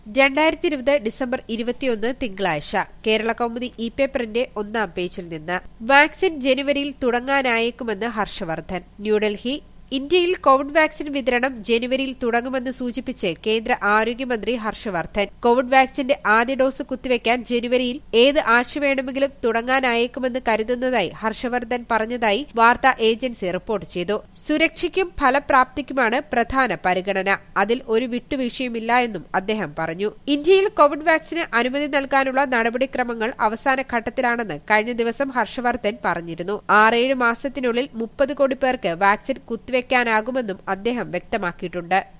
രണ്ടായിരത്തി ഇരുപത് ഡിസംബർ ഇരുപത്തിയൊന്ന് തിങ്കളാഴ്ച കേരള കൗമുദി ഇ പേപ്പറിന്റെ ഒന്നാം പേജിൽ നിന്ന് വാക്സിൻ ജനുവരിയിൽ തുടങ്ങാനായേക്കുമെന്ന് ഹർഷവർദ്ധൻ ന്യൂഡൽഹി ഇന്ത്യയിൽ കോവിഡ് വാക്സിൻ വിതരണം ജനുവരിയിൽ തുടങ്ങുമെന്ന് സൂചിപ്പിച്ച് കേന്ദ്ര ആരോഗ്യമന്ത്രി ഹർഷവർദ്ധൻ കോവിഡ് വാക്സിന്റെ ആദ്യ ഡോസ് കുത്തിവെക്കാൻ ജനുവരിയിൽ ഏത് ആഴ്ച വേണമെങ്കിലും തുടങ്ങാനായേക്കുമെന്ന് കരുതുന്നതായി ഹർഷവർദ്ധൻ പറഞ്ഞതായി വാർത്താ ഏജൻസി റിപ്പോർട്ട് ചെയ്തു സുരക്ഷയ്ക്കും ഫലപ്രാപ്തിക്കുമാണ് പ്രധാന പരിഗണന അതിൽ ഒരു വിട്ടുവീഴ്ചയുമില്ല എന്നും അദ്ദേഹം പറഞ്ഞു ഇന്ത്യയിൽ കോവിഡ് വാക്സിന് അനുമതി നൽകാനുള്ള നടപടിക്രമങ്ങൾ അവസാന ഘട്ടത്തിലാണെന്ന് കഴിഞ്ഞ ദിവസം ഹർഷവർദ്ധൻ പറഞ്ഞിരുന്നു ആറേഴ് മാസത്തിനുള്ളിൽ മുപ്പത് കോടി പേർക്ക് വാക്സിൻ കുത്തിവെക്കാനാകുമെന്നും അദ്ദേഹം വ്യക്തമാക്കിയിട്ടുണ്ട്